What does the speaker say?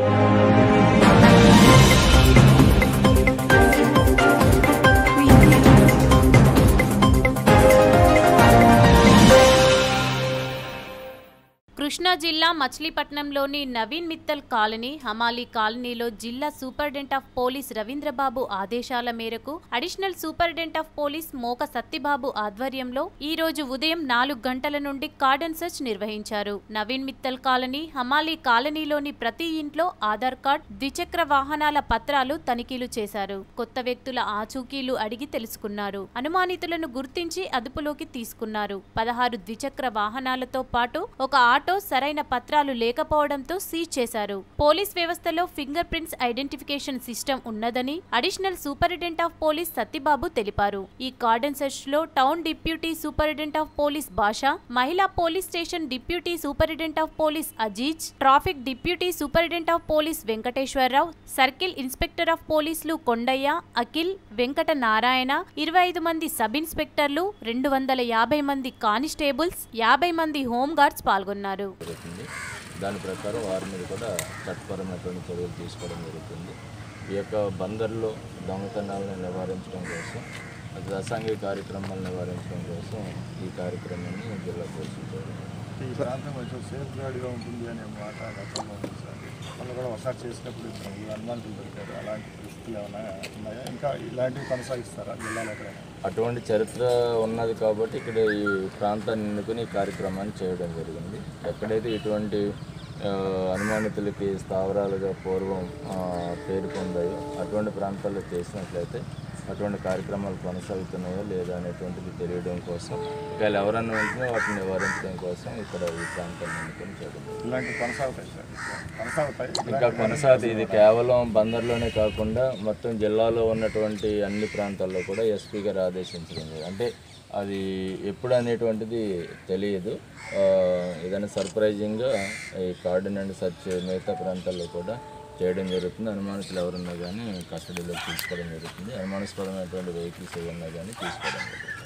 కృష్ణా జిల్లా మచిలీపట్నంలోని నవీన్ మిత్తల్ కాలనీ హమాలీ కాలనీలో జిల్లా సూపరింటెండెంట్ ఆఫ్ పోలీస్ రవీంద్రబాబు ఆదేశాల మేరకు additional superintendent of police Moka Sattibabu ఆధ్వర్యంలో ఈ రోజు ఉదయం నాలుగు గంటల నుండి కార్డన్ సెర్చ్ నిర్వహించారు నవీన్ మిత్తల్ కాలనీ హమాలీ కాలనీలోని ప్రతి ఇంట్లో ఆధార్ కార్డ్ ద్విచక్ర వాహనాల పత్రాలు తనిఖీలు చేశారు కొత్త వ్యక్తుల ఆచూకీలు అడిగి తెలుసుకున్నారు అనుమానితులను గుర్తించి అదుపులోకి తీసుకున్నారు పదహారు ద్విచక్ర వాహనాలతో పాటు ఒక ఆటో సరైన పత్రాలు లేకపోవడంతో సీజ్ చేశారు పోలీస్ వ్యవస్థలో ఫింగర్ ప్రింట్స్ ఐడెంటిఫికేషన్ సిస్టమ్ ఉన్నదని additional superintendent of police Satyababu తెలిపారు ఈ కార్డన్ సెర్చ్ లో town deputy superintendent of police Basha మహిళా police station deputy superintendent of police Aziz traffic deputy superintendent of police Venkateswararao circle inspector of పోలీసులు కొండయ్య అఖిల్ వెంకట నారాయణ ఇరవై ఐదు మంది సబ్ ఇన్స్పెక్టర్లు రెండు వందల యాభై మంది కానిస్టేబుల్స్ యాభై మంది హోంగార్డ్స్ పాల్గొన్నారు జరుగుతుంది దాని ప్రకారం వారి మీద కూడా చట్టపరమైనటువంటి చర్యలు తీసుకోవడం జరుగుతుంది ఈ యొక్క బందర్లో దొంగతనాలను నివారించడం కోసం అది అసాంఘిక కార్యక్రమాలను నివారించడం కోసం ఈ కార్యక్రమాన్ని జిల్లా పోలీసులు చేయడం ఈ ప్రాంతం కొంచెం సేఫ్ గార్డ్గా ఉంటుంది అనే మాట గతంలో ఉంది సార్ వాళ్ళు కూడా ఒకసారి చేసినప్పుడు ఈ అనుమానితులు దొరికారు అలాంటి పరిస్థితులు ఏమైనా ఉన్నాయా ఇంకా ఇలాంటివి కొనసాగిస్తారా జిల్లాలో ఎక్కడైనా అటువంటి చరిత్ర ఉన్నది కాబట్టి ఇక్కడ ఈ ప్రాంతాన్ని ఎన్నుకుని ఈ కార్యక్రమాన్ని చేయడం జరిగింది ఎక్కడైతే ఇటువంటి ఆ, అనుమానితులకి స్థావరాలుగా పూర్వం ఆ, పేరు పొందాయో అటువంటి ప్రాంతాల్లో చేసినట్లయితే అటువంటి కార్యక్రమాలు కొనసాగుతున్నాయో లేదా అనేటువంటిది తెలియడం కోసం ఒకవేళ ఎవరన్నా ఉంటే వాటిని నివారించడం కోసం ఇక్కడ ఈ ప్రాంతాన్ని ఎన్నుకొని చేయడం జరిగింది. ఇలాంటివి కొనసాగుతాయి సార్ కొనసాగుతాయి ఇంకా కొనసాగుతుంది ఇది కేవలం బందర్లోనే కాకుండా మొత్తం జిల్లాలో ఉన్నటువంటి అన్ని ప్రాంతాల్లో కూడా ఎస్పీ గారు ఆదేశించడం జరిగింది. అంటే అది ఎప్పుడు అనేటువంటిది తెలియదు ఆ, ఏదైనా సర్ప్రైజింగ్గా ఈ కార్డన్ అండ్ సర్చ్ మిగతా ప్రాంతాల్లో కూడా చేయడం జరుగుతుంది అనుమానితులు ఎవరున్నా కానీ కస్టడీలోకి తీసుకోవడం జరుగుతుంది అనుమానాస్పదమైనటువంటి వెహికల్స్ ఏమన్నా కానీ తీసుకోవడం జరుగుతుంది